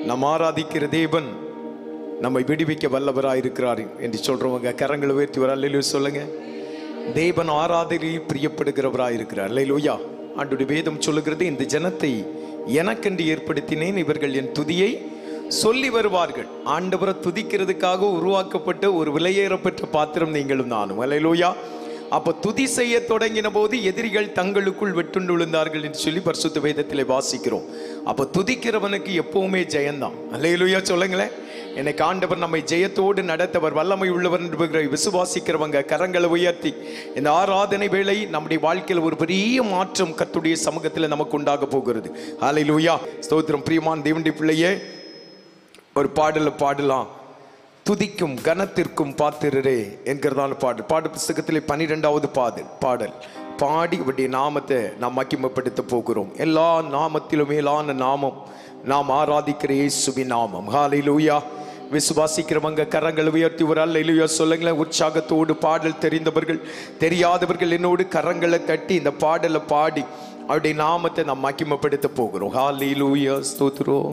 நாம் ஆராதிக்கிற தேவன் நம்மை விடுவிக்க வல்லவராயிருக்கிறார் என்று சொல்றவங்க கரங்களை உயர்த்தி வர அல்லையிலு சொல்லுங்க தேவன் ஆராதனையில் பிரியப்படுகிறவராயிருக்கிறார் அல்லையிலூயா ஆண்டுடைய வேதம் சொல்லுகிறது இந்த ஜனத்தை எனக்கென்று ஏற்படுத்தினேன் இவர்கள் என் துதியை சொல்லி வருவார்கள் ஆண்டவரை துதிக்கிறதுக்காக உருவாக்கப்பட்ட ஒரு விலையேறப்பெற்ற பாத்திரம் நீங்களும் நானும் அல்லையிலூயா அப்ப துதி செய்ய தொடங்கின போது எதிரிகள் தங்களுக்குள் வெட்டுண்டு விழுந்தார்கள் என்று சொல்லி பரிசுத்த வேதத்திலே வாசிக்கிறோம் அப்ப துதிக்கிறவனுக்கு எப்பவுமே ஜெயம்தான் அல்லையிலுயா சொல்லுங்களேன் எனக்கு ஆண்டவர் நம்மை ஜெயத்தோடு நடத்தவர் வல்லமை உள்ளவர் என்று விசுவாசிக்கிறவங்க கரங்களை உயர்த்தி இந்த ஆராதனை வேளை நம்முடைய வாழ்க்கையில் ஒரு பெரிய மாற்றம் கத்துடைய சமூகத்தில் நமக்கு உண்டாக போகிறது ஹalleluya ஸ்தோத்திரம் பிரியமான் தேவனுடைய பிள்ளையே ஒரு பாடல பாடலாம் துதிக்கும் கனத்திற்கும் பாத்திரரே என்கிறதான பாடல் பாடு புஸ்தகத்திலே பனிரெண்டாவது பாடல் பாடல் பாடி அவருடைய நாமத்தை நாம் மகிமைப்படுத்த போகிறோம் எல்லா நாமத்திலும் மேலான நாமம் நாம் ஆராதிக்கிற இயேசுவின் நாமம் ஹalleluya விசுவாசிக்கிறவங்க கரங்களை உயர்த்தி ஒரு அல்லையிலுயா சொல்லுங்களேன் உற்சாகத்தோடு பாடல் தெரிந்தவர்கள் தெரியாதவர்கள் என்னோடு கரங்களை தட்டி இந்த பாடலை பாடி அவருடைய நாமத்தை நாம் மகிமைப்படுத்த போகிறோம் ஹalleluya ஸ்தோத்திரம்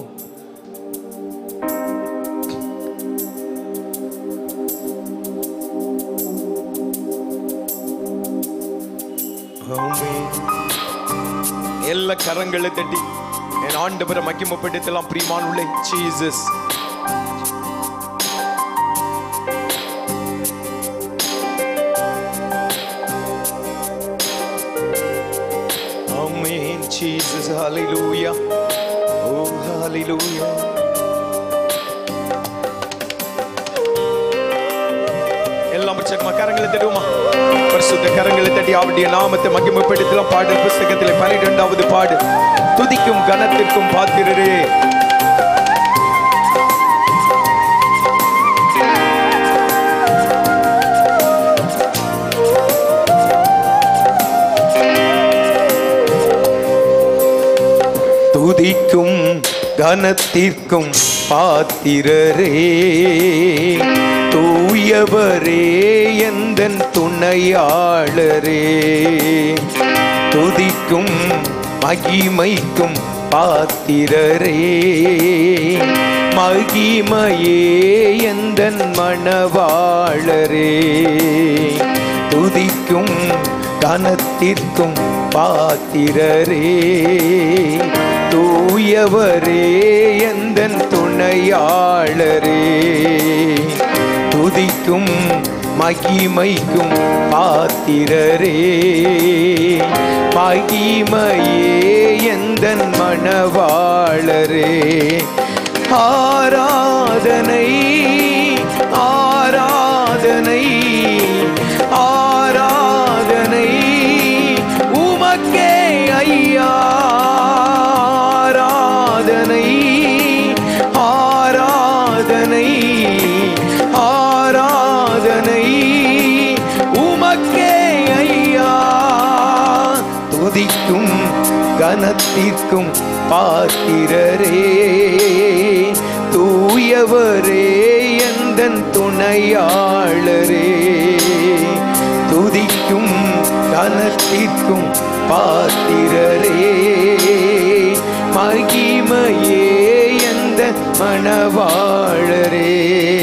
ஆமென். எல்லா கரங்களை தட்டி என் ஆண்டவரை மகிமைப்படுத்தலாம் பிரியமான் உள்ள ஜீசஸ் ஆமென் ஜீசஸ் ஹalleluya ஓ ஹalleluya எல்லாம் உற்சாகமா கரங்களை தட்டுவோமா பரிசுத்த கரங்களை தட்டி அவருடைய நாமத்தை மகிமைப்படுத்தலாம் பாடல் புஸ்தகத்தில் பனிரெண்டாவது பாடு துதிக்கும் கனத்திற்கும் பாத்திரரே துதிக்கும் கனத்திற்கும் பாத்திரரே தூயவரே எந்தன் துணையாளரே துதிக்கும் மகிமைக்கும் பாத்திரரே மகிமையே எந்தன் மணவாளரே துதிக்கும் கனத்திற்கும் பாத்திரரே தூயவரே எந்தன் துணையாளரே துதிக்கும் மகிமைக்கும் பாத்திரரே மகிமையே எந்தன் மணவாளரே ஆராதனை ஆராதனை ஆராதனை உமக்கே ஐயா ஆராதனை ஆராதனை ஆராதனை உமக்கே ஐயா துதிக்கும் கனத்திற்கும் பாத்திரரே தூயவரே எந்தன் துணையாளரே துதிக்கும் கனத்திற்கும் பாத்திரரே மகிமையே எந்த மணவாழரே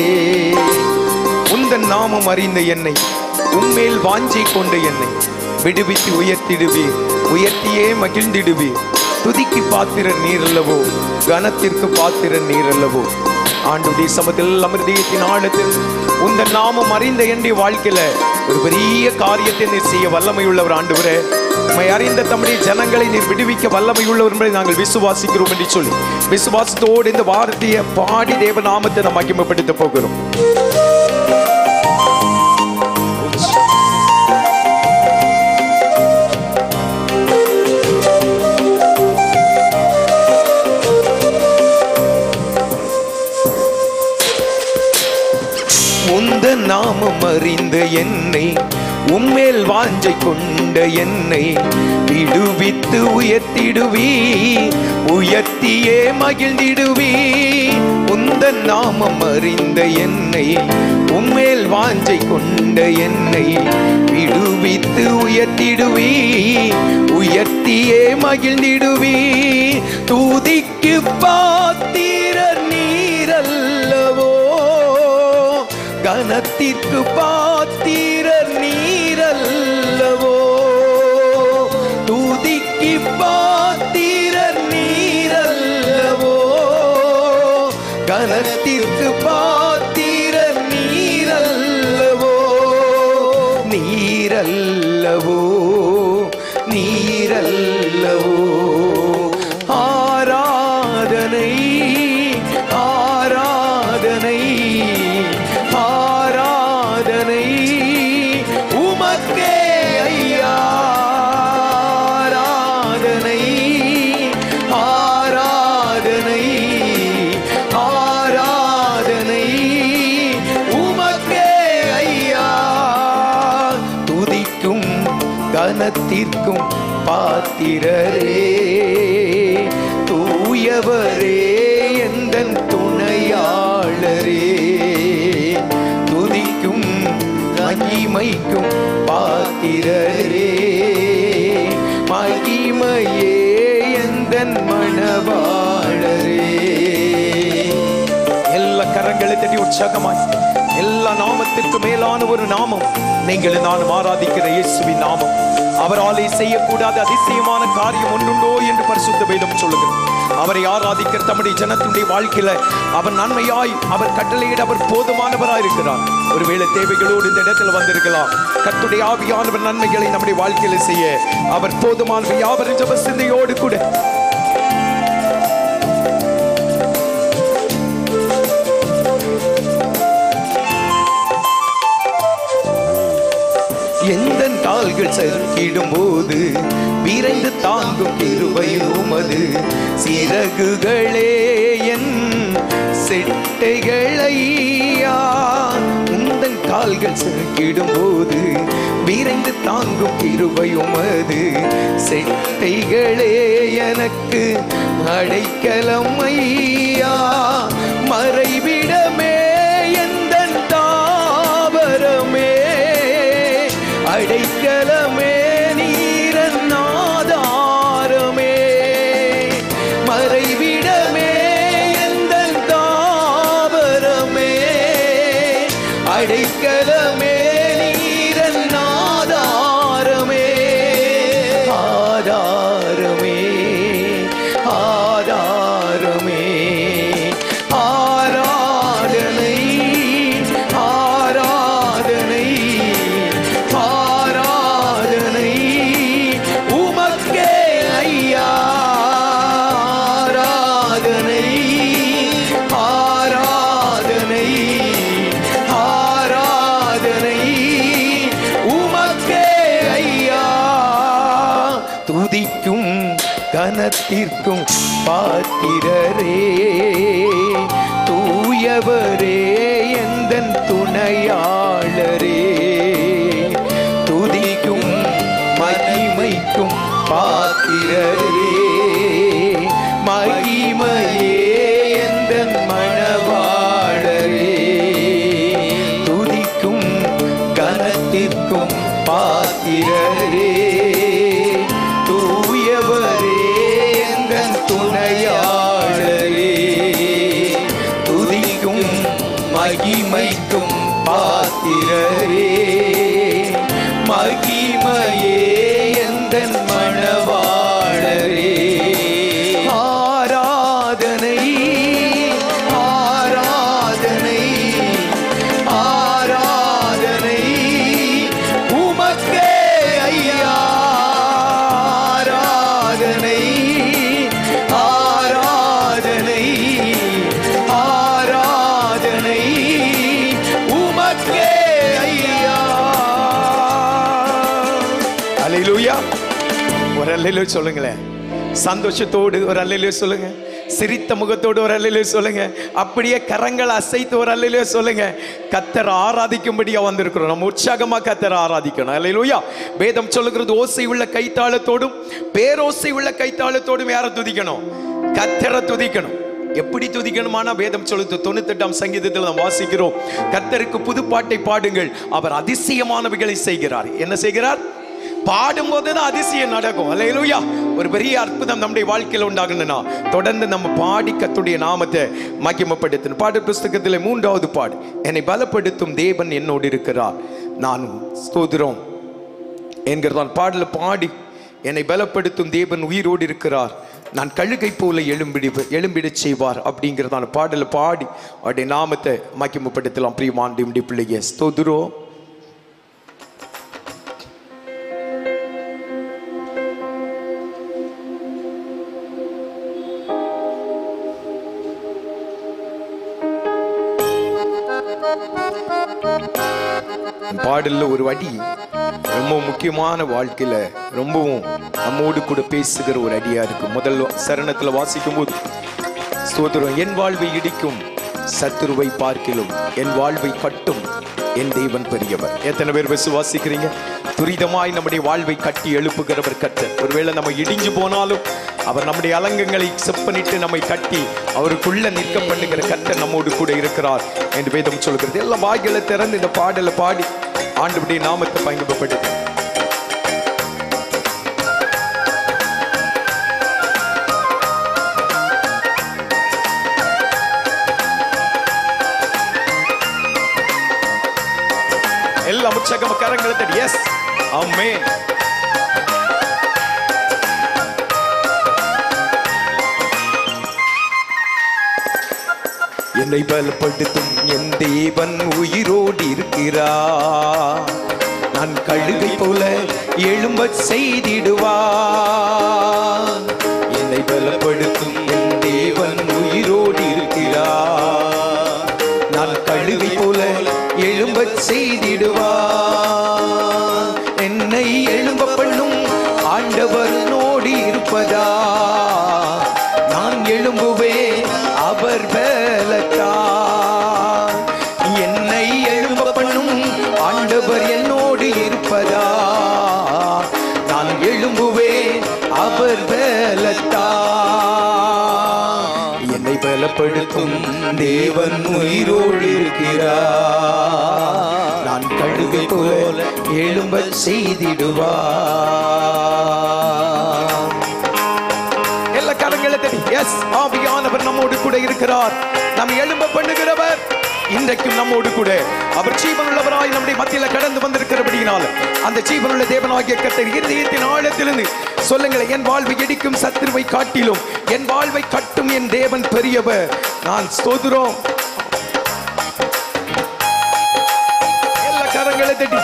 உந்தன் நாமம் அறிந்த என்னை உம்மேல் வாஞ்சை கொண்ட என்னை விடுவித்து உயர்த்திடுவீர் உயர்த்தியே மகிழ்ந்திடுவீர் துதிக்கு பாத்திரர் நீர் அல்லவோ கனத்திற்கு பாத்திரர் நீர் அல்லவோ ஆண்டுடைய சமத்தில் அமிர்தயத்தின் ஆழத்தில் உந்த நாமம் அறிந்த என்னுடைய வாழ்க்கையில ஒரு பெரிய காரியத்தை நீர் செய்ய வல்லமை உள்ளவர் ஆண்டவரே உம்மை அறிந்த தம்முடைய ஜனங்களை நீர் விடுவிக்க வல்லமை உள்ளவர் என்பதை நாங்கள் விசுவாசிக்கிறோம் என்று சொல்லி விசுவாசத்தோடு இந்த வார்த்தையை பாடி தேவ நாமத்தை நாம் மகிமைப்படுத்த போகிறோம் உந்த நாமம் அறிந்த என்னை உம்மேல் வாஞ்சை கொண்ட என்னை விடுவித்து உயர்த்திடுவி உயர்த்தியே மகிழ்ந்திடுவி உந்த நாமம் அறிந்த என்னை உம்மேல் வாஞ்சை கொண்ட என்னை விடுவித்து உயர்த்திடுவி உயர்த்தியே மகிழ்ந்திடுவி தூதிக்கு பாத்திரர் கனத்திற்கு பாத்திரர் நீரல்லவோ துதிக்கு பாத்திரர் நீரல்லவோ கனத்திற்கு பாத்திரர் நீரல்லவோ நீரல்லவோ நீரல்லவோ ஆராதனை ஆராதனை ஆராதனை உமக்கே ஐயா ஆராதனை ஆராதனை ஆராதனை உமக்கே ஐயா துதிக்கும் கனத்திற்கும் பாத்திரரே தூயவரே எந்தன் துணையாளரே துதிக்கும் மகிமைக்கும் பாத்திரரே மகிமையே எந்தன் மணவாளரே எல்லா கரங்களை தட்டி உற்சாகமாய் எல்லா நாமத்திற்கு மேலான ஒரு நாமம் நீங்கள் நானும் ஆராதிக்கிற இயேசுவின் நாமம் அவராலே செய்யக்கூடாத அதிசயமான காரியம் ஒன்றுண்டோ என்று பரிசுத்த வேதம் சொல்லுகிறது அவரை ஆராதிக்கிற தம்முடைய ஜனத்தினுடைய வாழ்க்கையில அவர் நன்மையாய் அவர் கட்டளையிட அவர் போதுமானவராய் இருக்கிறார் ஒருவேளை தேவைகளோடு இந்த இடத்துல வந்திருக்கலாம் கர்த்தருடைய ஆவியானவர் நன்மைகளை நம்முடைய வாழ்க்கையில செய்ய அவர் போதுமானவர் யாவரும் ஜப சிந்தையோடு கூட எந்த கால்கள் சறுக்கிடும் போது விரைந்து தாங்கும் கிருபையும் உமது சிறகுகளே என் செட்டைகளையா உந்தன் கால்கள் சறுக்கிடும் போது விரைந்து தாங்கும் கிருபை உமது செட்டைகளே எனக்கு அடைக்கலம் ஐயா மறைவிடமே எந்தன் தாவரமே அடைக்கலமே நீரநாதாரமே மறைவிடமே எந்த தாவரமே அடைக்கலமே நீரநாதாரமே ஆதாரமே ஆதாரமே ஆராதனை ஆராதனை ஆராதனை உமக்கே ஐயா ஆராதனை ஆராதனை ஆராதனை உமக்கே ஐயா துதிக்கும் கனத்திற்கும் பாத்திரரே தூயவரே எந்தன் துணையாளரே துதிக்கும் மகிமைக்கும் பாத்திரரே மகிமையே எந்தன் மணவாளரே துதிக்கும் கனத்திற்கும் பாத்திரரே தூயவரே எந்தன் துணையாளரே துதிக்கும் மகிமைக்கும் பாத்திரரே மகிமையே எந்தன் மணவாளரே ஆராதனை ஆராதனை ஆராதனை உமக்கே ஐயா ஆராதனை ஆராதனை ஆராதனை உமக்கே ஐயா அல்லேலூயா ஒரு அல்லேலூயா சொல்லுங்களேன் சந்தோஷத்தோடு ஒரு அல்லேலூயா சொல்லுங்க சிரித்த முகத்தோடு ஒரு அல்லேலூயா சொல்லுங்க அப்படியே கரங்களை அசைத்து ஒரு அல்லேலூயா சொல்லுங்க கத்தர் ஆராதிக்கும்படியா வந்திருக்கிறோம் நம்ம உற்சாகமா கத்தர் ஆராதிக்கணும் அல்லேலூயா வேதம் சொல்லுகிறது ஓசை உள்ள கைத்தாளத்தோடும் பேரோசை உள்ள கைத்தாளத்தோடும் யாரை துதிக்கணும் கத்தரை துதிக்கணும் எப்படி துதிக்கணுமான வேதம் சொல்லுது தொண்ணூத்தெட்டாம் சங்கீதத்தில் நாம் வாசிக்கிறோம் கர்த்தருக்கு புது பாட்டை பாடுங்கள் அவர் அதிசயமானவைகளை செய்கிறார் என்ன செய்கிறார் பாடும்போது தான் அதிசயம் நடக்கும் அல்லேலூயா ஒரு பெரிய அற்புதம் நம்முடைய வாழ்க்கையில் உண்டாகணும்னா தொடர்ந்து நம்ம பாடி கத்துடைய நாமத்தை மகிமப்படுத்தணும் பாடு புஸ்தகத்தில் மூன்றாவது பாடு என்னை பலப்படுத்தும் தேவன் என்னோடு இருக்கிறார் நான் ஸ்தோத்திரம் என்கிறதான் பாடல பாடி என்னை பலப்படுத்தும் தேவன் உயிரோடு இருக்கிறார் நான் கழுகை போல எழும்பிடி எழும்பிடச் செய்வார் அப்படிங்கிறதான பாடல பாடி அவருடைய நாமத்தை மகிமப்படுத்தலாம் பிரியமாண்டி இப்படி பிள்ளைங்க ஸ்தோத்திரம் பாடல்ல ஒரு அடி ரொம்ப முக்கியமான வாழ்க்கையில ரொம்பவும் நம்மோடு கூட பேசுகிற ஒரு அடியா இருக்கு முதல் சரணத்துல வாசிக்கும் போது ஸ்தோத்திரம் என் வாழ்வை இடிக்கும் சத்துருவை பார்க்கிலும் என் வாழ்வை கட்டும் என் தேவன் பெரியவர் எத்தனை பேர் விசுவாசிக்கிறீங்க துரிதமாய் நம்முடைய வாழ்வை கட்டி எழுப்புகிறவர் கர்த்தர் ஒருவேளை நம்ம இடிஞ்சு போனாலும் அவர் நம்முடைய அலங்கங்களை செப்பனிட்டு நம்மை கட்டி அவருக்குள்ள நிற்க பண்ணுகிற கர்த்தர் நம்மோடு கூட இருக்கிறார் என்று வேதம் சொல்கிறது எல்லாம் வாய்களை திறந்து இந்த பாடலை பாடி ஆண்டுபடி நாமத்தை பயன்படுத்து எல்லாம் உற்சாகமா கரங்களை தட்டி எஸ் ஆமென் என்னை பலப்படுத்தும் என் தேவன் உயிரோடு இருக்கிறார் நான் கழுகை போல எழும்ப செய்திடுவார் என்னை பலப்படுத்தும் என் தேவன் உயிரோடு இருக்கிறார் நான் கழுகை போல எழும்ப செய்திடுவார் என்னை எழும்ப பண்ணும் ஆண்டவனோடு இருப்பதா நான் எழும்புவேன் அவர் பலத்தார் என்னை எழும்ப பண்ணும் ஆண்டவர் என்னோடு இருப்பதா நான் எழும்புவேன் அவர் பலத்தார் என்னை பலப்படுத்தும் தேவன் உயிரோடு இருக்கிறார் நான் கழுகை போல எழும்ப செய்திடுவார் எல்லா கரங்களை தட்டி எஸ் ஆவியானவர் நம்மோடு கூட இருக்கிறார் நாம் எழும்ப பண்ணுகிறவர் இன்றைக்கும் நம்மோடு கூட அவர் ஜீவனுள்ளவராய் நம்முடைய மத்தியில கடந்து வந்திருக்கிறபடியினால் அந்த ஜீவனுள்ள தேவனாகிய கர்த்தர் இருதயத்தின் ஆழத்திலிருந்து சொல்லுங்களேன் என் வாழ்வை இடிக்கும் சத்துருவை காட்டிலும் என் வாழ்வை கட்டும் என் தேவன் பெரியவர் நான் ஸ்தோதுரோம் எல்லா கரங்களை தட்டி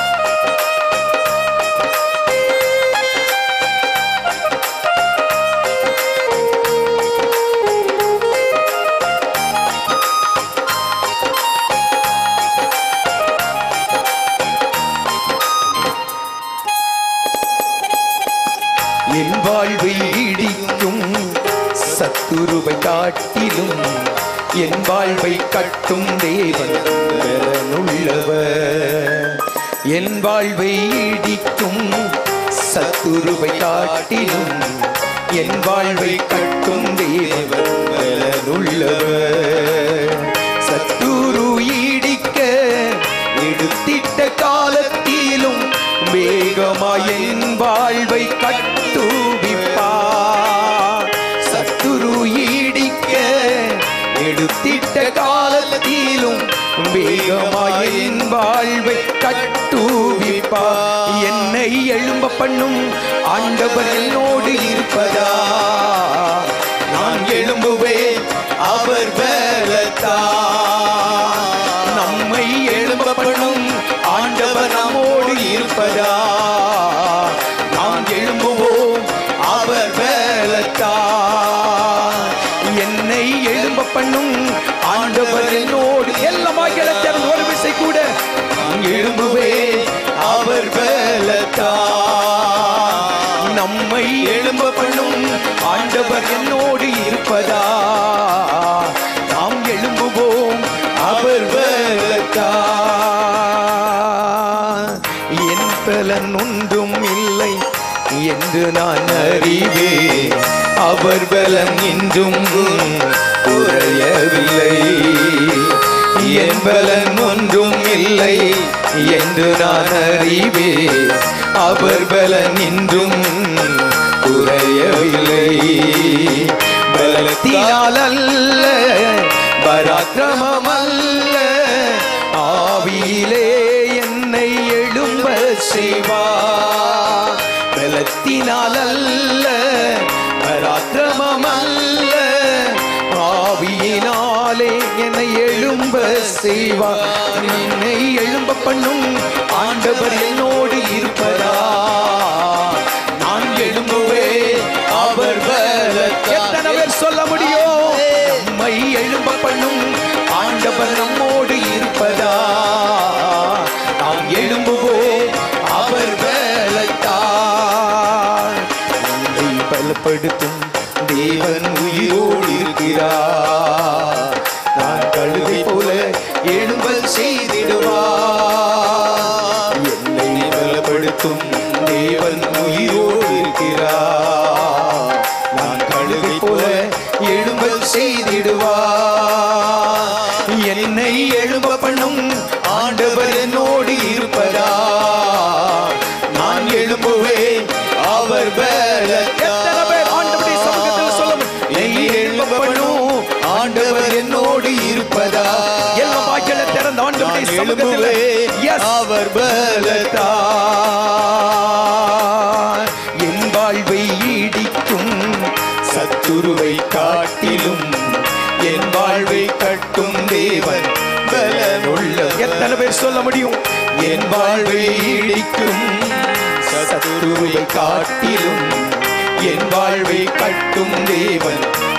என் வாழ்வை இடிக்கும் சத்துருவை காட்டிலும் என் வாழ்வை கட்டும் தேவன் பலனுள்ளவர் என் வாழ்வை இடிக்கும் சத்துருவை காட்டிலும் என் வாழ்வை கட்டும் தேவன் பலனுள்ளவர் சத்துரு இடிக்க எடுத்திட்ட காலத்திலும் வேகமாய் என் வாழ்வை கட்டுவிப்பார் சத்துரு ஈடிக்க எடுத்திட்ட காலத்திலும் வேகமாய் என் வாழ்வை கட்டுவிப்பார் என்னை எழும்ப பண்ணும் ஆண்டவர் என்னோடு இருப்பதா நான் எழும்புவேன் அவர் பலத்தா நம்மை எழும்ப பண்ணும் ஆண்டவர் நம்மோடு இருப்பதா நாம் எழும்புவோம் அவர் பலத்தா என்னை எழும்ப பண்ணும் ஆண்டவர் என்னோடு எல்லாமா திறந்து ஒரு விசை கூட நான் எழும்புவேன் அவர் பலத்தா நம்மை எழும்ப பண்ணும் ஆண்டவர் என்னோடு இருப்பதா நாம் எழும்புவோம் அவர் பலத்தா என் பலன் ஒன்றும் இல்லை என்று நான் அறிவேன் அவர் பலன் இன்றும் குறையவில்லை என் பலன் ஒன்றும் இல்லை என்று நான் அறிவேன் அவர் பலன் இன்றும் குறைய செய்யவில்லை பலத்தினால் அல்ல பராக்கிரமம் அல்ல ஆவியிலே என்னை எழும்ப செய்வா பலத்தினால் அல்ல பராக்கிரமம் அல்ல ஆவியினாலே என்னை எழும்ப செய்வா என்னை எழும்ப பண்ணும் ஆண்டவர் என்னோடு இருப்பதா நான் எழும்புவே அவர் பலத்தால். எத்தனை பேர் சொல்ல முடியும் நம்மை எழும்ப பண்ணும் ஆண்டவர் நம்மோடு இருப்பதா நாம் எழும்புவோம் அவர் பலத்தால் நம்மை பலப்படுத்தும் தேவன் உயிரோடு இருக்கிறார் நான் கழுதை போல எழும்பல் செய்திடுவார் என்னை பலப்படுத்தும் தேவன் உயிரோடு இருக்கிறார் நான் கழுதை போல எழும்பல் செய்திடுவார் என்னை எழும்ப பண்ணும் ஆண்டவர் என்னோடு இருப்பதா நான் எழும்புவேன் அவர் பலத்தால். ஆண்டவருடைய சமூகத்தில் சொல்ல முடியும். என்னை எழும்ப பண்ணும் ஆண்டவர் என்னோடு இருப்பதா எல்லா வாய்களை திறந்த ஆண்டவருடைய சமூகத்தில் Yes. அவர் பலத்தால் என் வாழ்வை ஈடிக்கும் சத்துருவை காட்டிலும் என் வாழ்வை கட்டும் தேவன் பலனுள்ள எத்தனை பேர் சொல்ல முடியும் என் வாழ்வை ஈடிக்கும் சத்துருவை காட்டிலும் என் வாழ்வை கட்டும் தேவன்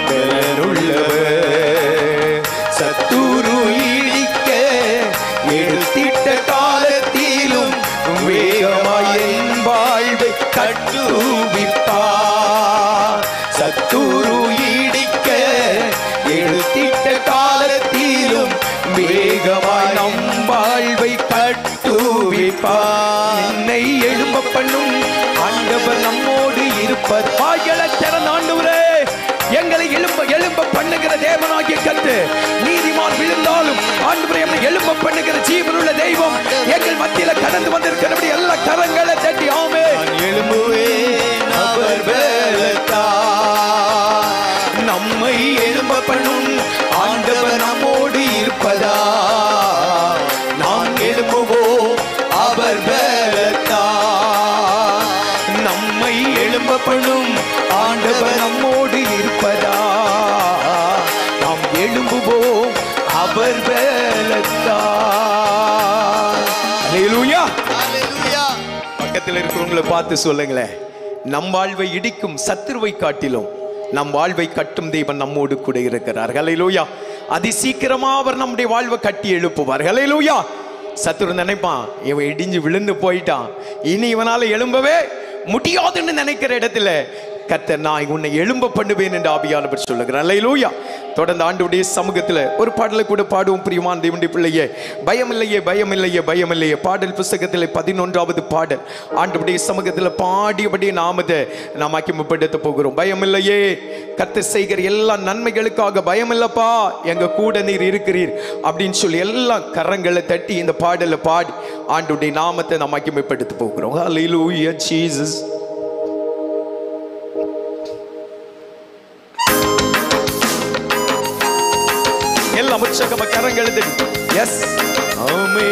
பலனுள்ளவர் சத்துரு ஈடிக்க எடுத்திட்ட காலத்திலும் வேகமாய் என் வாழ்வை கட்டுவிப்பார் சத்துரு ஈடிக்க எடுத்திட்ட காலத்திலும் வேகமாய் நம் வாழ்வை கட்டுவிப்பார் என்னை எழும்ப பண்ணும் ஆண்டவர் நம்மோடு இருப்பர் வாய்களை திறந்த ஆண்டவரே எங்களை எழும்ப எழும்ப பண்ணுகிற தேவனாகிய கத்து நீதிமான் விழுந்தாலும் ஆண்டவரே எம்மை எழும்ப பண்ணுகிற ஜீவனுள்ள தெய்வம் எங்கள் மத்தியில கடந்து வந்திருக்கிறபடி எல்லா கரங்களை தட்டி ஆமே எழும்புவேன் அவர் பலத்தால். நம்மை எழும்ப பண்ணும் ஆண்டவர் நம்மோடு இருப்பதா நாம் எழும்புவோம் அவர் பலத்தால். நம்மை எழும்ப பண்ணும் ஆண்டவர் நம்மோடு இருப்பதா நாம் எழும்புவோம் அவர் பலத்தால். அல்லேலூயா பக்கத்தில் இருக்கிறவங்களை பார்த்து சொல்லுங்களேன் நம் வாழ்வை இடிக்கும் சத்துருவை காட்டிலும் நம் வாழ்வை கட்டும் தெய்வன் நம்மோடு கூட இருக்கிறார் ஹalleluya அதி சீக்கிரமா அவர் நம்முடைய வாழ்வை கட்டி எழுப்புவார் ஹalleluya சத்துரு நினைப்பான் இவன் இடிஞ்சு விழுந்து போயிட்டான் இனி இவனால எழும்பவே முடியாதுன்னு நினைக்கிற இடத்துல கர்த்தர் நான் உன்னை எழும்ப பண்ணுவேன் என்று ஆவியானவர் சொல்லுகிறார் அல்லேலூயா தொடர்ந்து ஆண்டுடைய சமூகத்தில் ஒரு பாடலை கூட பாடுவோம் பிரியமான தேவனுடைய பிள்ளையே பயமில்லையே பயமில்லையே பயமில்லையே பாடல் புஸ்தகத்தில் பதினொன்றாவது பாடல் ஆண்டுடைய சமூகத்தில் பாடியபடி நாமதை நாம் அக்கிமப்படுத்த போகிறோம் பயமில்லையே கர்த்தர் செய்கிற எல்லா நன்மைகளுக்காக பயமில்லப்பா எங்க கூட நீர் இருக்கிறீர் அப்படின்னு சொல்லி எல்லா கரங்களை தட்டி இந்த பாடலை பாடி ஆண்டுடைய நாமத்தை நாம் அக்கிமைப்படுத்த போகிறோம் ஹalleluya ஜீசஸ் எல்லாம் உற்சகம கரங்கள் எஸ் ஆமே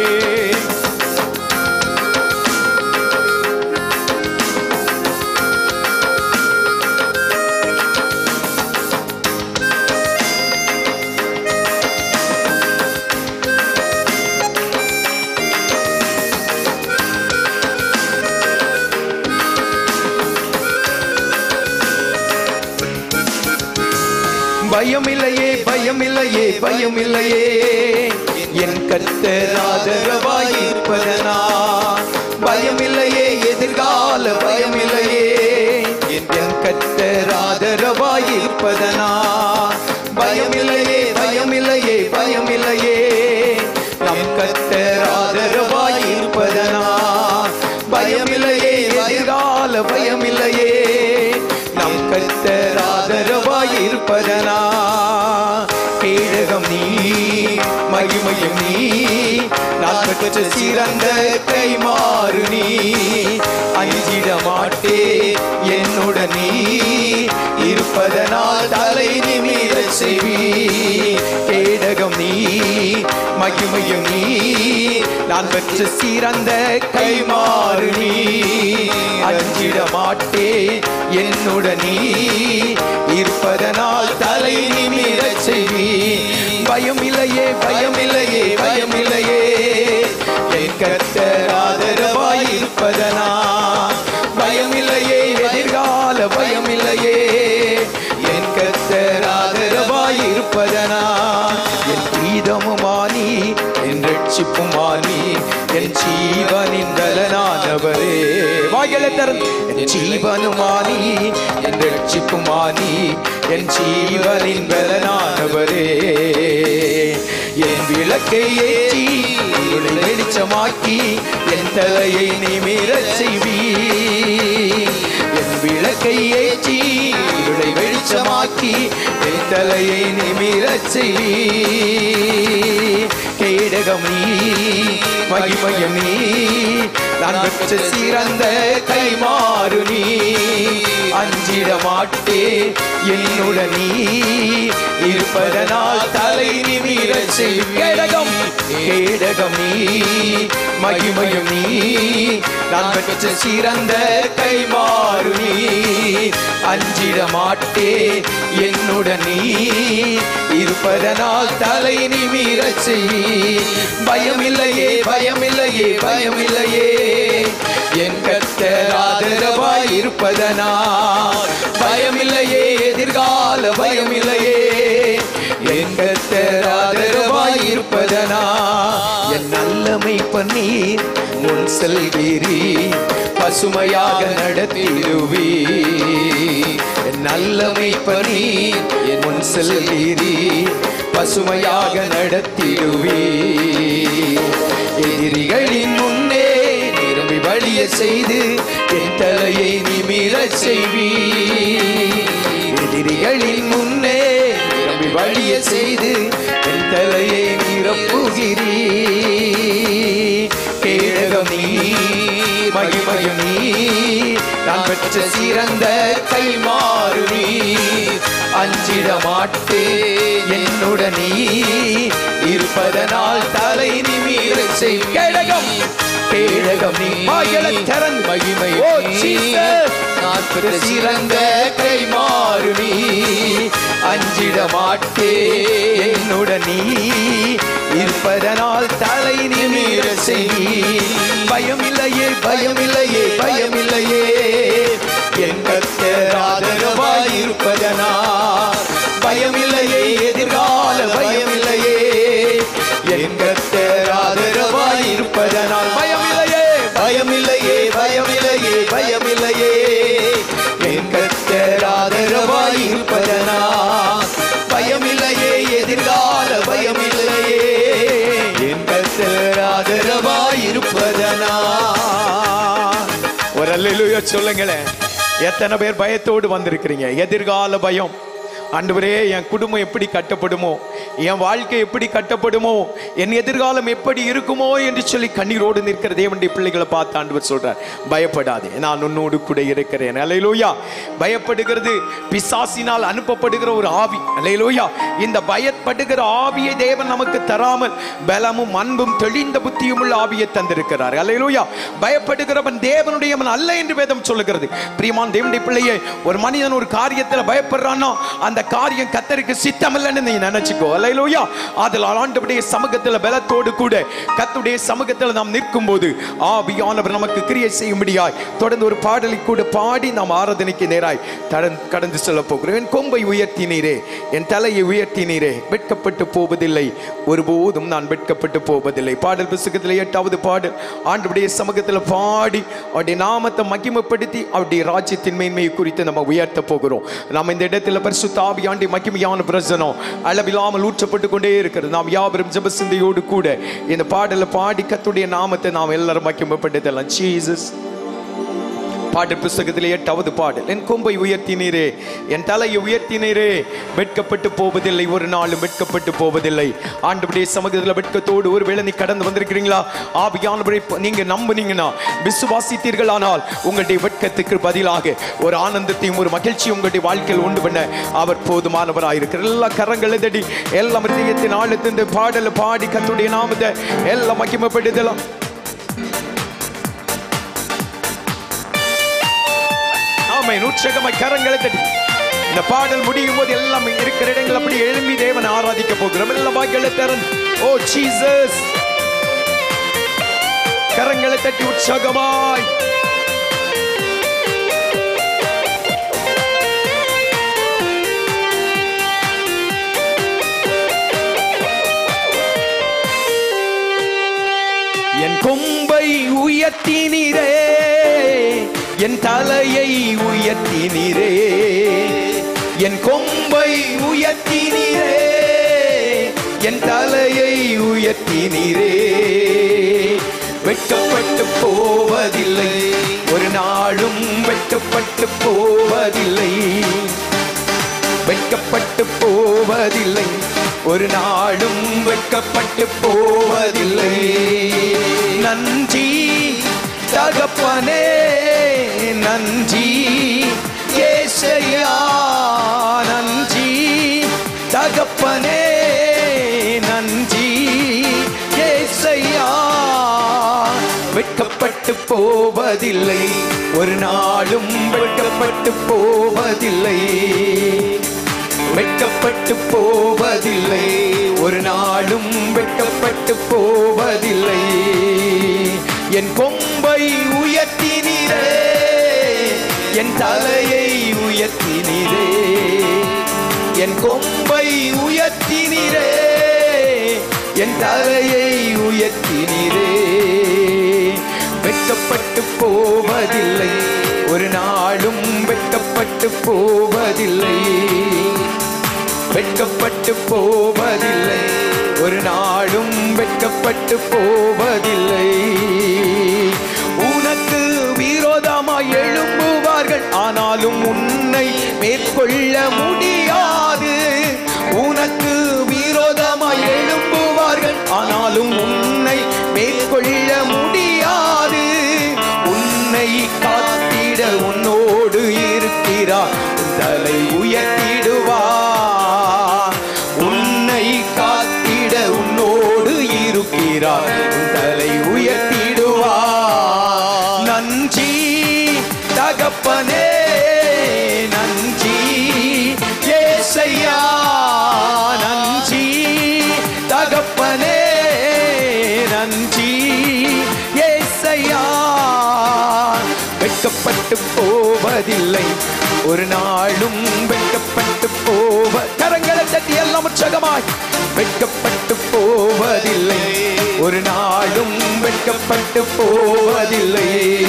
பயமில்லையே பயமில்லையே பயமில்லையே என் கர்த்தர் ஆதரவாயிருப்பதனா பயமில்லையே எதிர்கால பயமில்லையே என் கர்த்தர் ஆதரவாயிருப்பதனா பயமில்லையே பயமில்லையே பயமில்லையே நம் கர்த்தர் ஆதரவாயிருப்பதனா பயமில்லையே எதிர்கால பயமில்லையே நம் கர்த்தர் ஆதரவாய் இருப்பதனா கேடகம் நீ மகிமையும் நீ நான் பெற்ற சிறந்த கைமாறு நீ அஞ்சிட மாட்டே என்னுடன் நீ இருப்பதனால் தலை நிமிர செய்வி கேடகம் நீ மகிமையும் நீ நான் பெற்ற சிறந்த கைமாறு நீ அஞ்சிட மாட்டே என்னுடன் நீ இருப்பதனால் தலை நிமிர செய்வி பயம் இல்லையே பயம் இல்லையே பயம் இல்லையே என் கர்த்தர் ஆதரவாய் இருப்பதனா பயம் இல்லையே எதிர்கால பயம் இல்லையே என் கர்த்தர் ஆதரவாய் இருப்பதனா என் கீதமுமானி என் ரட்சிப்புமானி என் ஜீவனின் பலனானவரே வாய்களை திறந்து என் ஜீவனுமானி என் ரட்சிப்புமானி என் ஜீவனின் பலனானவரே என் விளக்கை ஏற்றி இருளை வெளிச்சமாக்கி என் தலையை நிமிரச் செய்வீ என் விளக்கை ஏற்றி இருளை வெளிச்சமாக்கி என் தலையை நிமிரச் செய்வீ கேடகம் நீ மகிமையும் நீ நான் பெற்ற சிறந்த கைமாறு நீ அஞ்சிட மாட்டே என்னுடன் நீ இருப்பதனால் தலை நிமிர செய் கேடகம் கேடகம் நீ மகிமையும் நீ நான் பெற்ற சிறந்த கைமாறு நீ அஞ்சிட மாட்டே என்னுடன் நீ இருப்பதனால் தலை நிமிர செய் பயமில்லையே பயமில்லையே பயமில்லையே என் கர்த்தர் ஆதரவாய் இருப்பதனா பயமில்லையே எதிர்கால பயமில்லையே என் கர்த்தர் ஆதரவாய் இருப்பதனா என் நல்லமை பண்ணி முன் செல்வீரி பசுமையாக நடத்திடுவி என் நல்லமை பண்ணி என் முன் செல்வீரி பசுமையாக நடத்திடுவி எதிரிகளின் முன்னே நிரம்பி வழிய செய்து என் தலையை நிமிர செய்வி எதிரிகளின் முன்னே நிரம்பி வழிய செய்து என் தலையை நிரப்புகிறீ கேடகம் நீ மகிமையும் நீ நான் பெற்ற சிறந்த கைமாறு நீ அஞ்சிட மாட்டே என்னுடன் நீ இருப்பதனால் தலை நிமிர செய் கேடகம் கேடகம் நீ வாய்களை திறந்து மகிமை ஓ ஜீசஸ் நான் பெற்ற சிறந்த கைமாறு நீ அஞ்சிட மாட்டே என்னுடன் நீ இருப்பதனால் தலை நிமிர செய் பயம் இல்லையே பயம் இல்லையே பயம் இல்லையே என் கர்த்தர் ஆதரவாய் இருப்பதனா பயம் இல்லையே எதிர்கால பயம் இல்லையே என் கர்த்தர் ஆதரவாய் இருப்பதனால் பயம் இல்லையே பயம் இல்லையே பயம் இல்லையே பயம் இல்லையே என் கர்த்தர் ஆதரவாய் இருப்பதனா பயம் இல்லையே எதிர்கால பயம் இல்லையே என் கர்த்தர் ஆதரவாய் இருப்பதனா ஒரு அல்லேலூயா சொல்லுங்களேன் எத்தனை பேர் பயத்தோடு வந்திருக்கிறீங்க எதிர்கால பயம் ஆண்டவரே என் குடும்பம் எப்படி கட்டப்படுமோ என் வாழ்க்கை எப்படி கட்டப்படுமோ என் எதிர்காலம் எப்படி இருக்குமோ என்று சொல்லி கண்ணீரோடு நிற்கிற தேவனுடைய பிள்ளைகளை பார்த்து ஆண்டவர் சொல்றார் பயப்படாதே நான் உன்னோடு கூட இருக்கிறேன் அலையிலோயா பயப்படுகிறது பிசாசினால் அனுப்பப்படுகிற ஒரு ஆவி அலையிலோயா இந்த பயப்படுகிற ஆவியை தேவன் நமக்கு தராமல் பலமும் அன்பும் தெளிந்த புத்தியும் உள்ள ஆவியை தந்திருக்கிறார் அலையிலோயா பயப்படுகிறவன் தேவனுடையவன் அல்ல என்று வேதம் சொல்லுகிறது பிரியமான் தேவனுடைய பிள்ளையே ஒரு மனிதன் ஒரு காரியத்தில் பயப்படுறான்னா அந்த காரியம் கத்தருக்கு சித்தமில்லைன்னு நீ நினைச்சுக்கோ அல்லையிலோயா அதில் ஆண்டவருடைய சமூகத்தில் பலத்தோடு கூட கத்துடைய சமூகத்தில் நாம் நிற்கும் போது ஆவியானவர் நமக்கு கிரியை செய்யும்படியாய் தொடர்ந்து ஒரு பாடலை கூட பாடி நாம் ஆராதனைக்கு நேராய் தடன் கடந்து செல்ல போகிறோம் என் கொம்பை உயர்த்தினீரே என் தலையை உயர்த்தினீரே வெட்கப்பட்டு போவதில்லை ஒருபோதும் நான் வெட்கப்பட்டு போவதில்லை பாடல் புஸ்தகத்தில் எட்டாவது பாடல் ஆண்டவருடைய சமூகத்தில் பாடி அவருடைய நாமத்தை மகிமைப்படுத்தி அவருடைய ராஜ்யத்தின் மேன்மையை குறித்து நம்ம உயர்த்த போகிறோம் நாம் இந்த இடத்துல பரிசுத்த ஆவியாண்டி மகிமையான பிரசனம் அளவில்லாமல் ஊற்றப்பட்டு கொண்டே இருக்கிறது நாம் யாவரும் ஜெபசிந்தையோடு கூட இந்த பாடலை பாடி கத்துடைய நாமத்தை நாம் எல்லாரும் மகிமைப்படுத்தலாம் ஜீசஸ் பாடல் புஸ்தகத்திலே எட்டாவது பாடல் என் கொம்பை உயர்த்தினீரே என் தலையை உயர்த்தினீரே வெட்கப்பட்டு போவதில்லை ஒரு நாளும் வெட்கப்பட்டு போவதில்லை ஆண்டவருடைய சமூகத்தில் வெட்கத்தோடு ஒருவேளை நீ கடந்து வந்திருக்கிறீங்களா ஆவியானவரை ப- நீங்க நம்புனீங்கன்னா விசுவாசித்தீர்களானால் உங்களுடைய வெட்கத்துக்கு பதிலாக ஒரு ஆனந்தத்தையும் ஒரு மகிழ்ச்சியும் உங்களுடைய வாழ்க்கையில் உண்டு பண்ண அவர் போதுமானவராயிருக்கிறார் எல்லா கரங்களை தடி எல்லா மிருதயத்தின் ஆழத்தின் பாடலை பாடி கத்துடைய நாமத்தை எல்லாம் மகிமைப்படுத்தலாம் ஆமை உற்சகமாய் கரங்களை தட்டி இந்த பாடல் முடியும் போது எல்லாம் இருக்கிற இடங்கள் அப்படி எழும்பி தேவனை ஆராதிக்க போகிறோம் எல்லாம் வாய்களை திறந்து ஓ ஜீசஸ் கரங்களை தட்டி உற்சாகமாய் என் கொம்பை உயர்த்தினீரே என் தலையை உயர்த்தினீரே என் கொம்பை உயர்த்தினீரே என் தலையை உயர்த்தினீரே வெட்கப்பட்டு போவதில்லை ஒரு நாளும் வெட்கப்பட்டு போவதில்லை வெட்கப்பட்டு போவதில்லை ஒரு நாளும் வெட்கப்பட்டு போவதில்லை நன்றி தகப்பனே நன்றி ஏசையா நன்றி தகப்பனே நன்றி ஏசையா வெட்கப்பட்டு போவதில்லை ஒரு நாளும் வெட்கப்பட்டு போவதில்லை வெட்கப்பட்டு போவதில்லை ஒரு நாளும் வெட்கப்பட்டு போவதில்லை என் கொம்பை உயர்த்தினீரே என் தலையை உயர்த்தினீரே என் கொம்பை உயர்த்தினீரே என் தலையை உயர்த்தினீரே வெட்கப்பட்டு போவதில்லை ஒரு நாளும் வெட்கப்பட்டு போவதில்லை வெட்கப்பட்டு போவதில்லை ஒரு நாளும் வெட்கப்பட்டு போவதில்லை உனக்கு விரோதமாய் எழும்புவார்கள் ஆனாலும் உன்னை மேற்கொள்ள முடியாது உனக்கு விரோதமாய் எழும்புவார்கள் ஆனாலும் உன்னை மேற்கொள்ள முடியாது உன்னை காத்திட உன்னோடு இருக்கிறார் உன் தலை உயர்த்திடுவார் உன்னை காத்திட உன்னோடு இருக்கிறார் உன் தலை உயர்த்திடுவார் நன்றி தகப்பனே நன்றி ஏசையா நன்றி தகப்பனே நன்றி ஏசையா வெட்கப்பட்டு போவதில்லை ஒரு நாளும் வெட்கப்பட்டு போவ கரங்களை தட்டி எல்லாம் உற்சாகமாய் வெட்கப்பட்டு போவதில்லை ஒரு நாளும் வெட்கப்பட்டு போவதில்லை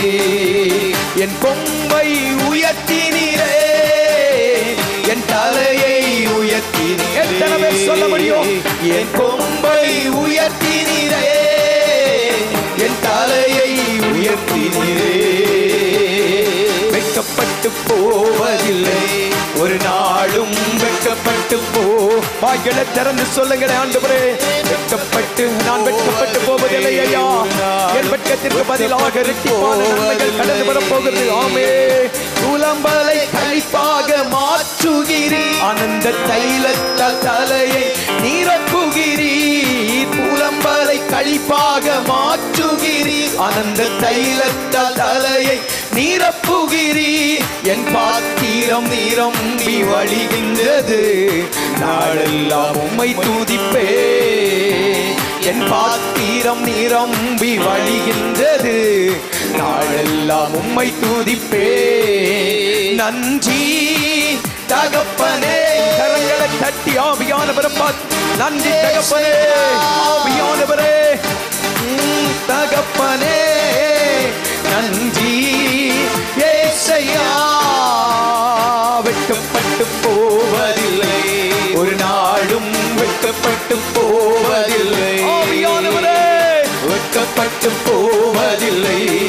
என் கொம்பை உயர்த்தினீரே என் தலையை உயர்த்தினீ எத்தனை பேர் சொல்ல முடியும் என் கொம்பை உயர்த்தினீரே என் தலையை உயர்த்தினீரே வெட்கப்பட்டு போவதில்லை ஒரு நாளும் வெட்கப்பட்டு போ வாய்களை திறந்து சொல்லுங்க ஆண்டவரே வெட்கப்பட்டு நான் வெட்கப்பட்டு போவதில்லை ஐயா என் வெட்கத்திற்கு பதிலாக இரட்டிப்பான நன்மைகள் கடந்து வரப்போகிறது ஆமே துலம்பலை கழிப்பாக மாற்றுகிறீ ஆனந்த தைலத்தால் தலையை நிரப்புகிறீ புலம்பலை கழிப்பாக மாற்றுகிறீ ஆனந்த தைலத்தால் தலையை நிரப்புகிறீ என் பாத்திரம் நிரம்பி வழிகின்றது நாளெல்லாம் உம்மை துதிப்பே என் பாத்திரம் நிரம்பி வழிகின்றது நாளெல்லாம் உம்மை துதிப்பே நன்றி தகப்பனே கரங்களை தட்டி ஆவியானவரை பார்த்து நன்றி தகப்பனே ஆவியானவரே உம், தகப்பனே நன்றி ஏசையா வெட்கப்பட்டு போவதில்லை ஒரு நாளும் வெட்கப்பட்டு போவதில்லை ஆவியானவரே வெட்கப்பட்டு போவதில்லை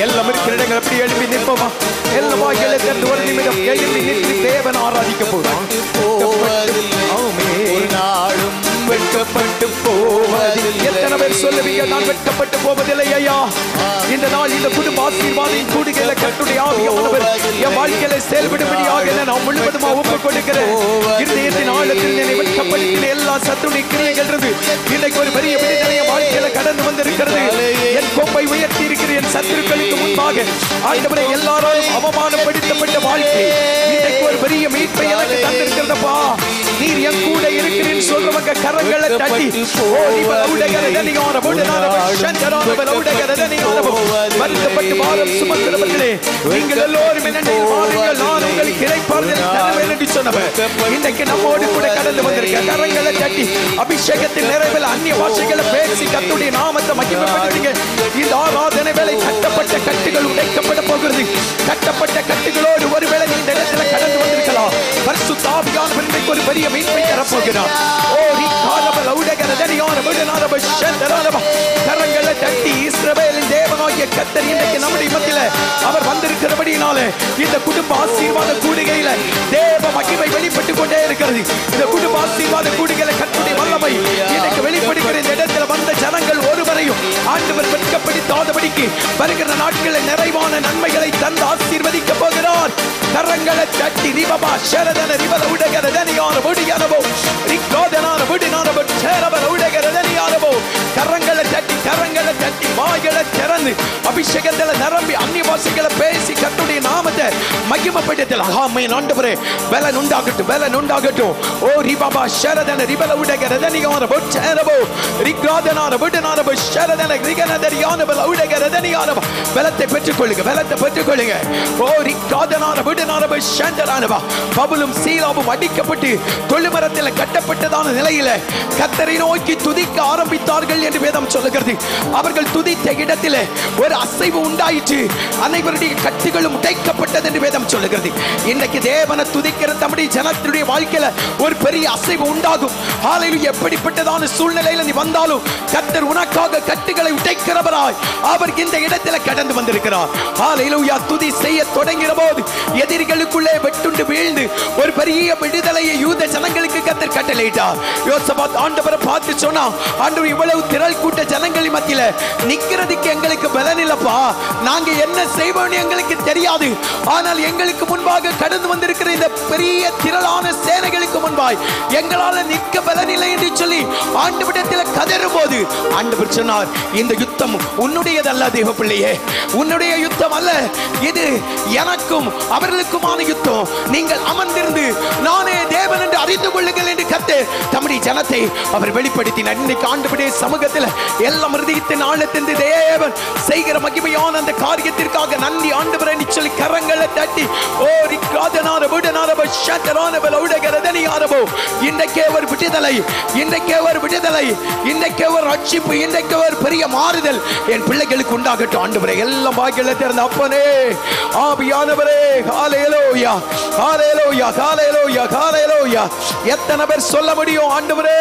எல்லாம் இருக்கிற இடங்கள் அப்படி எழுப்பி நிற்போமா எல்லா வாய்களை திறந்து ஒரு நிமிடம் எழுப்பி நின்று தேவன் ஆராதிக்க போகிறோம் போவதில்லை ஆமென். ஒரு நாளும் வெட்கப்பட்டு போவதில்லை எத்தனை பேர் சொல்லுவீங்க நான் வெட்கப்பட்டு போவதில்லை ஐயா இந்த நாள் இந்த குடும்ப ஆசீர்வாதம் கூடுகையில கட்டுடைய ஆவியானவர் என் வாழ்க்கையில செயல்படும்படியாக என்னை நான் முழுவதுமா ஒப்பு கொடுக்கிறேன் இருதயத்தின் ஆழத்தில் என்னை வெட்கப்படுத்தின எல்லா சத்துடைய கிரியைகள் இருந்து இன்னைக்கு ஒரு பெரிய விடுதலை என் வாழ்க்கையில கடந்து வந்திருக்கிறது என் கோப்பை உயர்த்தி இருக்கிற என் சத்துருக்களுக்கு முன்பாக ஆண்டவரை எல்லாராலும் அவமானப்படுத்தப்பட்ட வாழ்க்கை இன்னைக்கு ஒரு பெரிய மீட்பை எனக்கு தந்திருக்கிறதப்பா நீர் என் கூட இருக்கிறேன்னு சொல்றவங்க கரங்களை தட்டி ஓ இவ உடைகர தனியான புடனான சந்தரான உடைகர தனியான வருத்தப்பட்டு பாரம் சுமக்கிறவர்களே நீங்கள் எல்லோரும் என்னை வாருங்கள் நான் உங்களுக்கு இறைப்பாறுதல் தருவேன் என்று சொன்னவர் இன்னைக்கு நம்மோடு கூட கடந்து வந்திருக்க கரங்களை தட்டி அபிஷேகத்தின் நிறைவில் அந்நிய பாஷைகளை பேசி கத்துடைய நாமத்தை மகிமைப்படுத்துங்க இந்த ஆராதனை வேலை கட்டப்பட்ட கட்டுகள் உடைக்கப்பட போகிறது கட்டப்பட்ட கட்டுகளோடு ஒருவேளை நீ இந்த இடத்துல கடந்து வந்திருக்கலாம் பரிசுத்த ஆவியானவர் இன்றைக்கு ஒரு பெரிய மீட்பை தரப்போகிறார் ஓ நீ காலபல உடகர தனியான விடனாரப சந்தராரப கரங்களை தட்டி இஸ்ரவேலின் தேவனாகிய கத்தர் இன்றைக்கு நம்முடைய மத்தியில அவர் வந்திருக்கிறபடியினாலே இந்த குடும்ப ஆசீர்வாத கூடுகையில தேவ மகிமை வெளிப்பட்டு கொண்டே இருக்கிறது இந்த குடும்ப ஆசீர்வாத கூடுகையில கத்துடைய வல்லமை இன்னைக்கு வெளிப்படுகிற இந்த இடத்துல வந்த ஜனங்கள் ஒருவரையும் ஆண்டவர் வெட்கப்படுத்தாதபடிக்கு வருகிற நாட்களில் நிறைவான நன்மைகளை தந்து ஆசீர்வதிக்க போகிறார் கரங்களை தட்டி ரிபபா ಶರದನ ರಿಬಲ ಉಡಗರ ದನಿಯಾನ ಬುಡಿಯನಬೋ ರಿಕ್ಕೋದನಾನ ಬುಡಿನಾನಬ ಶರಬಲ ಉಡಗರ ದನಿಯಾನಬೋ கரங்களை தட்டி கரங்களை தட்டி வாய்களை திறந்து அபிஷேகத்தில் நிரம்பி அந்நிய பாஷைகளை பேசி கத்துடைய நாமத்தை மகிமப்படுத்தல ஆமே ஆண்டவரே பலன் உண்டாகட்டும் பலன் உண்டாகட்டும் ஓ ரிபாபா ஷரதன ரிபல உடகர தனியான பொச்சேரபோ ரிக்ராதனான புடனான ஷரதன ரிகனதரியான பல உடகர தனியான பலத்தை பெற்றுக்கொள்ளுங்க பலத்தை பெற்றுக்கொள்ளுங்க ஓ ரிக்ராதனான புடனான ஷந்தரானவா பவுலும் சீலாவும் அடிக்கப்பட்டு கொள்ளுமரத்தில் கட்டப்பட்டதான நிலையில கத்தரை நோக்கி துதிக்க ஆரம்பித்தார்கள் என்று வேதம் சொல்லுகிறது அவர்கள் துதித்த இடத்திலே ஒரு அசைவு உண்டாயிற்று அனைவருடைய கட்டுகளும் உடைக்கப்பட்டது என்று வேதம் சொல்லுகிறது இன்னைக்கு தேவனை துதிக்கிற தம்முடைய ஜனத்தினுடைய வாழ்க்கையில ஒரு பெரிய அசைவு உண்டாகும் ஆலையில் எப்படிப்பட்டதான சூழ்நிலையில நீ வந்தாலும் கத்தர் உனக்காக கட்டுகளை உடைக்கிறவராய் அவர் இந்த இடத்துல கடந்து வந்திருக்கிறார் ஆலையிலுயா துதி செய்ய தொடங்கிற போது எதிரிகளுக்குள்ளே வெட்டுண்டு வீழ்ந்து ஒரு பெரிய விடுதலையை யூத ஜனங்களுக்கு கத்தர் கட்டளையிட்டார் யோசபாத் ஆண்டவரை பார்த்து சொன்னா ஆண்டவர் இவ்வளவு திரள் கூட்ட ஜனங்களின் மத்தியில நிக்கிறதுக்கு எங்களுக்கு பலன் இல்லப்பா நாங்க என்ன செய்வோம்னு எங்களுக்கு தெரியாது ஆனால் எங்களுக்கு முன்பாக கடந்து வந்திருக்கிற இந்த பெரிய திரளான சேனைகளுக்கு முன்பாய் எங்களால நிற்க பலன் இல்லை என்று சொல்லி ஆண்டவரிடத்தில் கதறும் போது ஆண்டவர் சொன்னார் இந்த யுத்தம் உன்னுடையதல்ல தேவ பிள்ளையே உன்னுடைய யுத்தம் அல்ல இது எனக்கும் அவர்களுக்குமான யுத்தம் நீங்கள் அமர்ந்திருந்து நானே தேவன் என்று அறிந்து கொள்ளுங்கள் என்று கத்து தம்முடைய ஜனத்தை அவர் வெளிப்படுத்தினார் இன்னைக்கு ஆண்டுபடிய சமூகத்தில் எல்லாம் ஹிருதயத்தின் ஆழத்தின் தேவன் செய்கிற மகிமையான அந்த காரியத்திற்காக நன்றி ஆண்டவர் என்று சொல்லி கரங்களை தட்டி ஓ ரிக்காதனார விடனார பஷத்தரான உடகரதனியாரபோ இன்றைக்கே ஒரு விடுதலை இன்றைக்கே ஒரு விடுதலை இன்றைக்கே ஒரு ரட்சிப்பு இன்றைக்கே ஒரு பெரிய மாறுதல் என் பிள்ளைகளுக்கு உண்டாகட்டும் ஆண்டவரே எல்லாம் பாக்கியல திறந்த அப்பனே ஆவியானவரே காலையிலோயா காலையிலோயா காலையிலோயா காலையிலோயா எத்தனை பேர் சொல்ல முடியும் ஆண்டவரே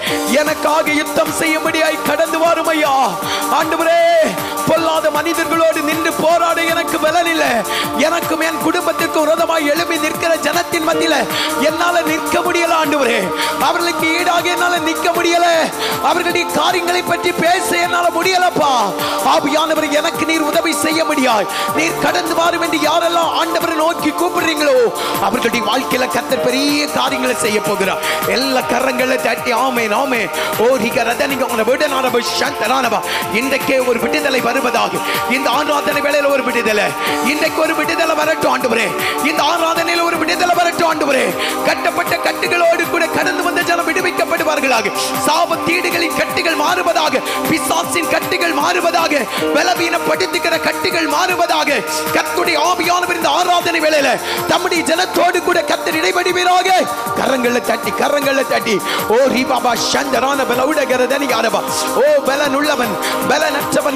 எனக்காக யுத்தம் செய்யும்படியாய் கடந்து வரும் ஐயா ஆண்டவரே பொல்லாத மனிதர்களோடு நின்று போராட எனக்கு பலன் இல்லை எனக்கும் என் குடும்பத்திற்கு விரோதமாய் எழுப்பி நிற்கிற ஜனத்தின் மத்தியில என்னால நிற்க முடியல ஆண்டவரே அவர்களுக்கு ஈடாக என்னால நிற்க முடியல அவர்களுடைய காரியங்களை பற்றி பேச என்னால முடியலப்பா ஆவியானவர் எனக்கு நீர் உதவி செய்ய முடியாது நீர் கடந்து வாரும் என்று யாரெல்லாம் ஆண்டவரை நோக்கி கூப்பிடுறீங்களோ அவர்களுடைய வாழ்க்கையில கத்தர் பெரிய காரியங்களை செய்ய போகிறார் எல்லா கரங்களை தட்டி ஆமே நாமே ஓ நீங்க ரதனிங்க உன விட நானப சந்தரானபா இன்றைக்கே ஒரு விடுதலை வருவதாக இந்த ஆராதனை வேளையில ஒரு விடுதலை இன்றைக்கு ஒரு விடுதலை வரட்டும் ஆண்டவரே இந்த ஆராதனையில ஒரு விடுதலை வரட்டும் ஆண்டவரே கட்டப்பட்ட கட்டுகளோடு கூட கடந்து வந்த ஜனம் விடுவிக்கப்படுவார்களாக சாப தீடுகளின் கட்டுகள் மாறுவதாக பிசாசின் கட்டுகள் மாறுவதாக பலவீனப்படுத்துகிற கட்டுகள் மாறுவதாக கத்துடைய ஆவியானவர் இந்த ஆராதனை வேளையில தம்முடைய ஜனத்தோடு கூட கத்தர் இடைபடுவீராக கரங்களை தட்டி கரங்களை தட்டி ஓ ரீபாபா சந்தரான பலவுடகரதனி யாரபா ஓ பலன் உள்ளவன் பலனற்றவன் யாராய்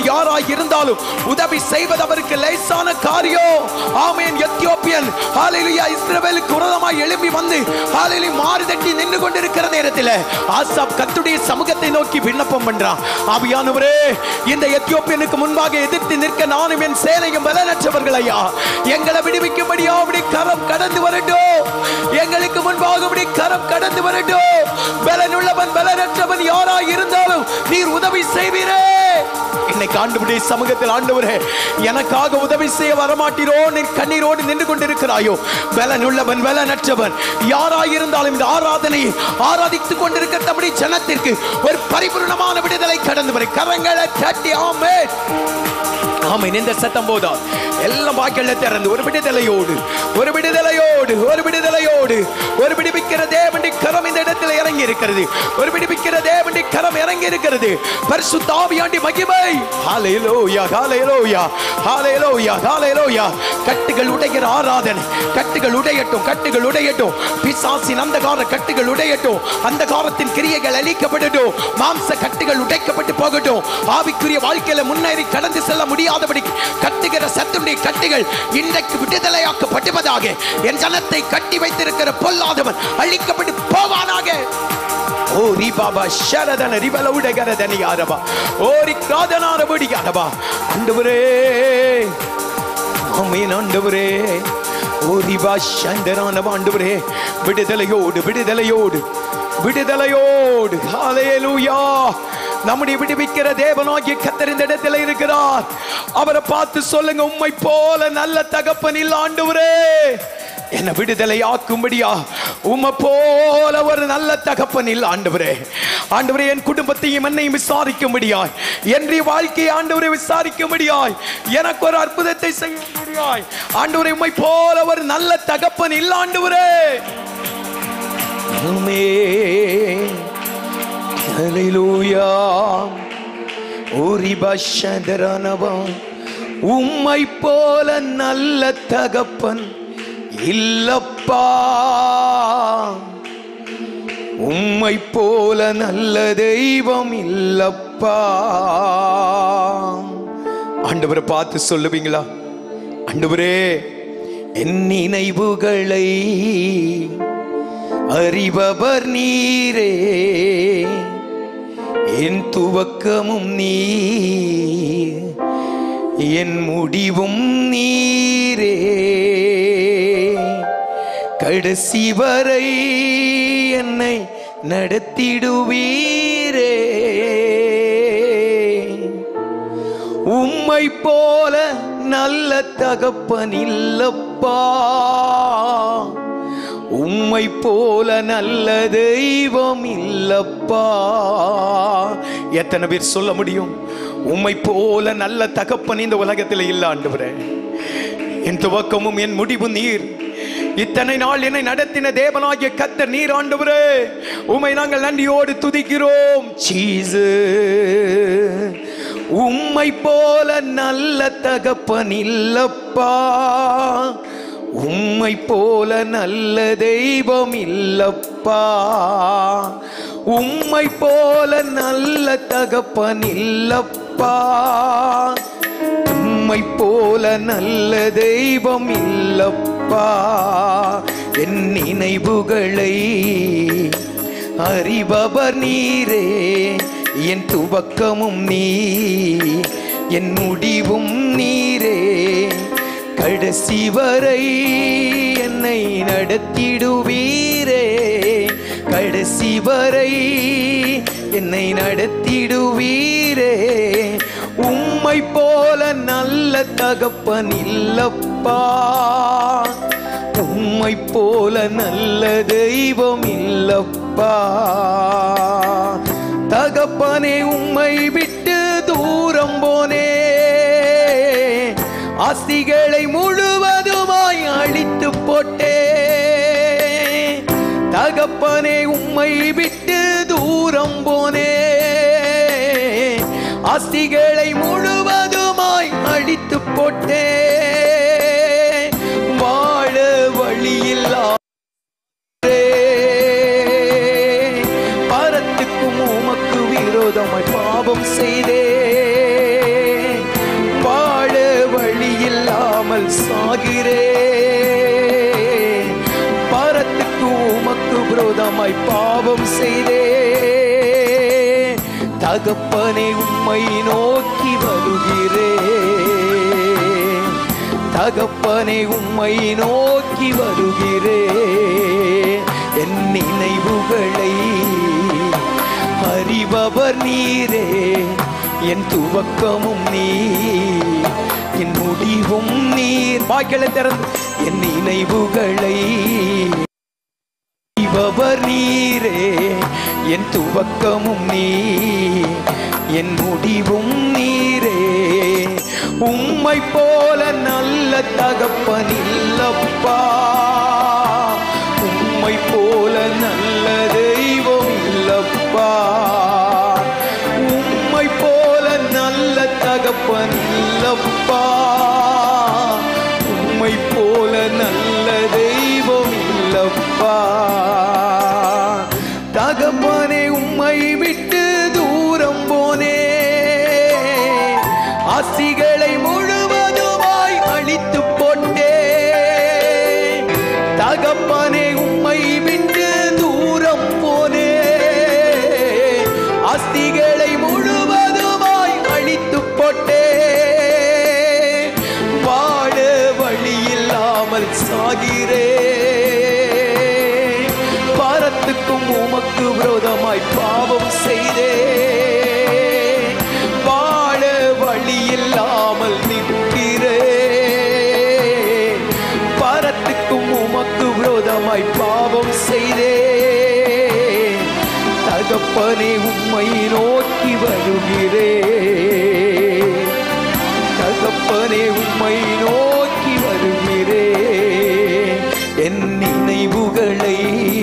இருந்தாலும் உதவி செய்வது அவருக்கு லேசான காரியம் ஆமென் எத்தியோப்பியன் ஹalleluya இஸ்ரவேலுக்கு விரோதமாய் எழும்பி வந்து ஹalleluya மாறு தட்டி நின்று கொண்டிருக்கிற நேரத்தில் ஆசாப் கர்த்தருடைய சமூகத்தை நோக்கி விண்ணப்பம் பண்றான் ஆவியானவரே இந்த எத்தியோப்பியனுக்கு முன்பாக எதிர்த்து நிற்க நானும் என் சேனையும் பலனற்றவர்கள் ஐயா எங்களை விடுவிக்கும்படியா அப்படி கரம் கடந்து வரட்டும் எங்களுக்கு முன்பாக அப்படி கரம் கடந்து வரட்டும் பலனுள்ளவன் பலனற்றவன் யாராய் இருந்தாலும் நீர் உதவி செய்வீரே இன்னைக்கு ஆண்டவருடைய சமூகத்தில் ஆண்டவரே எனக்காக உதவி செய்ய வரமாட்டீரோ நீ கண்ணீரோடு நின்று கொண்டிருக்கிறாயோ பலனுள்ளவன் பலனற்றவன் யாராய் இருந்தாலும் இந்த ஆராதனை ஆராதித்துக் கொண்டிருக்கிற நம்முடைய ஜனத்திற்கு ஒரு பரிபூர்ணமான விடுதலை கடந்து வரை கரங்களை தட்டி ஆமே ஆமென் இந்த சத்தம் போதா எல்லாம் வாய்க்கல்ல திறந்து ஒரு விடுதலையோடு ஒரு விடுதலையோடு ஒரு விடுதலையோடு ஒரு விடுவிக்கிற தேவண்டி கரம் இந்த இடத்துல இறங்கி இருக்கிறது ஒரு விடுவிக்கிற தேவண்டி கரம் இறங்கி இருக்கிறது பரிசுத்த ஆவியாண்டி மகிமை ஹalleluya ஹalleluya ஹalleluya ஹalleluya கட்டுகள் உடைகிற ஆராதனை கட்டுகள் உடையட்டும் கட்டுகள் உடையட்டும் பிசாசின் அந்தகார கட்டுகள் உடையட்டும் அந்தகாரத்தின் கிரியைகள் அழிக்கப்படட்டும் மாம்ச கட்டுகள் உடைக்கப்பட்டு போகட்டும் ஆவிக்குரிய வாழ்க்கையில முன்னேறி கடந்து செல்ல முடியாதபடி கட்டுகிற சத்துடைய கட்டுகள் இன்றைக்கு விடுதலையாக்கப்படுவதாக என் ஜனத்தை கட்டி வைத்திருக்கிற பொல்லாதவன் அழிக்கப்பட்டு போவானாக ஓ ரி பாபா ஷரதன ரிபல உடகரதனி யாரபா ஓ ரி காதனாரபடி யாரபா ஆண்டவரே ஆமென் ஆண்டவரே ஓ ரிபா சந்தரான ஆண்டவரே விடுதலையோடு விடுதலையோடு விடுதலையோடு ஹalleluya நம்முடைய விடுவிக்கிற தேவனாகிய கத்தர் இந்த இடத்துல இருக்கிறார் அவரை பார்த்து சொல்லுங்க உம்மை போல நல்ல தகப்பன் இல்ல ஆண்டவரே என்ன விடுதலை ஆக்கும்படியா உம்மை போல ஒரு நல்ல தகப்பன் இல்ல ஆண்டவரே ஆண்டவரே என் குடும்பத்தையும் என்னையும் விசாரிக்கும்படியாய் என்னுடைய வாழ்க்கையை ஆண்டவரை விசாரிக்கும்படியாய் எனக்கு ஒரு அற்புதத்தை செய்யும்படியாய் ஆண்டவரை உம்மை போல ஒரு நல்ல தகப்பன் இல்ல ஆண்டவரே ஆமென் ஹalleluya ஓரிபஷதரனவா உம்மை போல நல்ல தகப்பன் இல்லப்பா உம்மை போல நல்ல தெய்வம் இல்லப்பா ஆண்டவரை பார்த்து சொல்லுவீங்களா ஆண்டவரே என் நினைவுகளை அறிபவர் நீரே என் துவக்கமும் நீர் என் முடிவும் நீரே கடைசி வரை என்னை நடத்திடுவீரே உம்மை போல நல்ல தகப்பன் இல்லப்பா உம்மை போல நல்ல தெய்வம் இல்லப்பா எத்தனை பேர் சொல்ல முடியும் உம்மை போல நல்ல தகப்பன் இந்த உலகத்தில் இல்ல ஆண்டவரே என் துவக்கமும் என் முடிவு நீர் இத்தனை நாள் என்னை நடத்தின தேவனாகிய கத்தர் நீர் ஆண்டவரே உம்மை நாங்கள் நன்றியோடு துதிக்கிறோம் சீசு உம்மை போல நல்ல தகப்பன் இல்லப்பா உம்மை போல நல்ல தெய்வம் இல்லப்பா உம்மை போல நல்ல தகப்பன் இல்லப்பா உம்மை போல நல்ல தெய்வம் இல்லப்பா என் நினைவுகளை அறிபவர் நீரே என் துவக்கமும் நீ என் முடிவும் நீரே கடைசி வரை என்னை நடத்திடுவீரே கடைசி வரை என்னை நடத்திடுவீரே உம்மை போல நல்ல தகப்பன் இல்லப்பா உம்மை போல நல்ல தெய்வம் இல்லப்பா தகப்பனே உம்மை விட்டு தூரம் போனே ஆஸ்திகளை முழுவதுமாய் அழித்து போட்டே தகப்பனே உம்மை விட்டு தூரம் போனே ஆஸ்திகளை முழுவதுமாய் அழித்து போட்டே வாழ வழியில்லா பரத்துக்கும் உமக்கு விரோதமாய் பாவம் செய்தே இல்லாமல் சாகிறே பாரத்துக்கு உமக்கு விரோதமாய் பாவம் செய்தே தகப்பனை உம்மை நோக்கி வருகிறே தகப்பனை உம்மை நோக்கி வருகிறே என் நினைவுகளை அறிபவர் நீரே என் துவக்கமும் நீ என் முடிவும் நீர் வாய்களை திறந்து என் நினைவுகளை அறிபவர் நீரே என் துவக்கமும் நீ என் முடிவும் நீரே உம்மை போல நல்ல தகப்பன் இல்லப்பா உம்மை போல நல்ல தெய்வம் இல்லப்பா உம்மை போல நல்ல தகப்பன் இல்லப்பா உம்மை போல நல்ல தெய்வம் இல்லப்பா தகப்பனே உம்மை விட்டு தூரம் போனே ஆசிகளை முழுவதுமாய் அழித்து போட்டே தகப்பனே உம்மை விட்டு தூரம் போனே ஆஸ்திகளை முழுவதுமாய் அழித்து போட்டே வாழ வழி இல்லாமல் சாகிறே பாரத்துக்கும் உமக்கு விரோதமாய் பாவம் செய்தே வாழ வழி இல்லாமல் நிற்கிறே பாரத்துக்கும் உமக்கு விரோதமாய் பாவம் செய்தே தகப்பனே உம்மை நோக்கி வருகிறே தகப்பனே உம்மை நோக்கி வருகிறே என் நினைவுகளை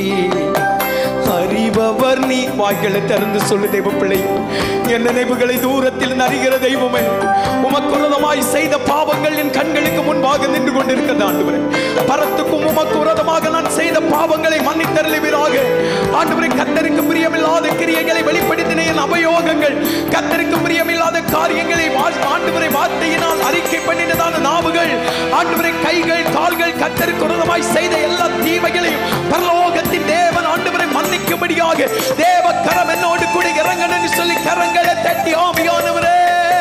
அறிபவர் நீ வாய்களை திறந்து சொல்லு தெய்வ பிள்ளை என் நினைவுகளை தூரத்தில் அறிகிற தெய்வமே உமக்குரதமாய் செய்த பாவங்கள் என் கண்களுக்கு முன்பாக நின்று கொண்டிருக்கிறது ஆண்டவரே பரத்துக்கும் உமக்கு உரதமாக நான் செய்த பாவங்களை மன்னித்தருளுவீராக ஆண்டவரே கத்தருக்கு பிரியமில்லாத கிரியைகளை வெளிப்படுத்தின என் அபயோகங்கள் கத்தருக்கு பிரியமில்லாத காரியங்களை வா- ஆண்டவரை வார்த்தையினால் அறிக்கை பண்ணினதான நாவுகள் ஆண்டவரை கைகள் கால்கள் கத்தருக்கு உரதமாய் செய்த எல்லா தீமைகளையும் பரலோகத்தின் தேவன் ஆண்டவரை மன்னிக்கும்படியாக தேவ கரம் என்னோடு கூட இறங்கணும்னு சொல்லி கரங்களை தட்டி ஆவியானவரே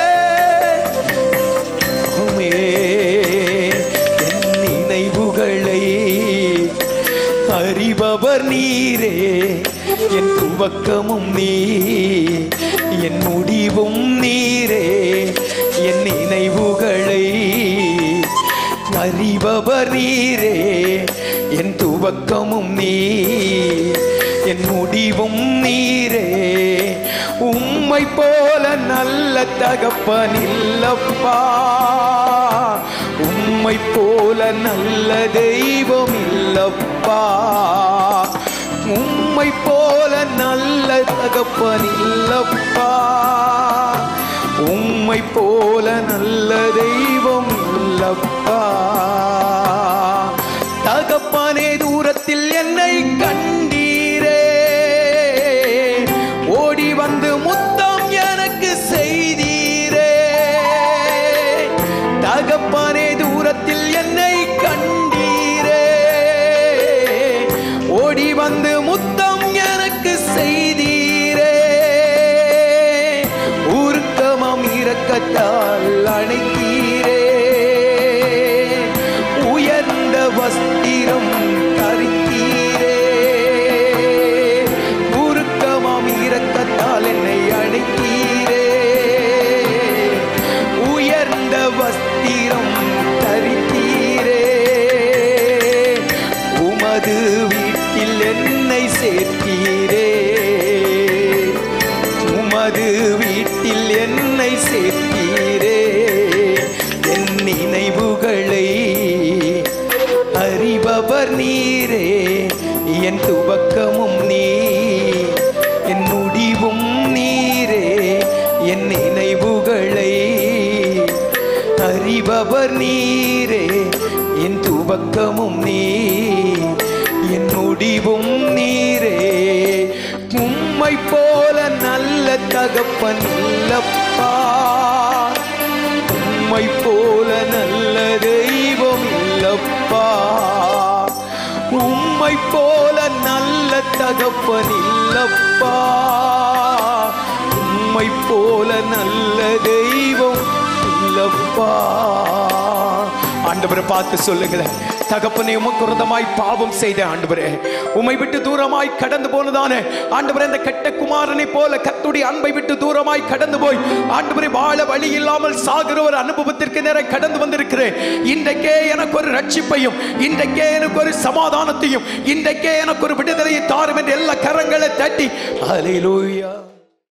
உம்மே என் நினைவுகளை அறிபவர் நீரே என் துவக்கமும் நீ என் முடிவும் நீரே என் நினைவுகளை அறிபவர் நீரே என் துவக்கமும் நீ என் முடிவும் நீரே உம்மை போல நல்ல தகப்பன் இல்லப்பா உம்மை போல நல்ல தெய்வம் இல்லப்பா உம்மை போல நல்ல தகப்பன் இல்லப்பா உம்மை போல நல்ல தெய்வம் இல்லப்பா தகப்பனே தூரத்தில் என்னை கண்டீரே ஓடி வந்து முத்தம் எனக்கு செய்தீரே தகப்பனே தூரத்தில் என்னை கண்டீரே ஓடி வந்து முத்தம் எனக்கு செய்தீரே உருக்கமம் இரக்கத்தால் அணைத்தீரே உயர்ந்த வஸ்திரம் தரித்தீரே உருக்கமாம் இரக்கத்தால் என்னை அழைத்தீரே உயர்ந்த வஸ்திரம் தரித்தீரே உமது வீட்டில் என்னை சேர்த்தீரே உமது வீட்டில் என்னை சேர்த்தீரே என் நினைவுகளை அறிபவர் நீரே என் துவக்கமும் நீ என் முடிவும் நீரே என் நினைவுகளை அறிபவர் நீரே என் துவக்கமும் நீ என் முடிவும் நீரே உம்மை போல நல்ல தகப்பன் இல்லப்பா உம்மை போல நல்ல தெய்வம் இல்லப்பா உம்மை போல நல்ல தகப்பன் இல்லப்பா உம்மை போல நல்ல தெய்வம் இல்லப்பா ஆண்டவரை பார்த்து சொல்லுங்களேன் தகப்பனே உமக்கு விரோதமாய் பாவம் செய்த ஆண்டவரே உம்மை விட்டு தூரமாய் கடந்து போனதானே ஆண்டவரே இந்த கெட்ட குமாரனை போல கத்துடைய அன்பை விட்டு தூரமாய் கடந்து போய் ஆண்டவரே வாழ வழி இல்லாமல் சாகிற ஒரு அனுபவத்திற்கு நேர கடந்து வந்திருக்கிறேன் இன்றைக்கே எனக்கு ஒரு ரட்சிப்பையும் இன்றைக்கே எனக்கு ஒரு சமாதானத்தையும் இன்றைக்கே எனக்கு ஒரு விடுதலையை தாரும் என்று எல்லா கரங்களை தட்டி ஹalleluya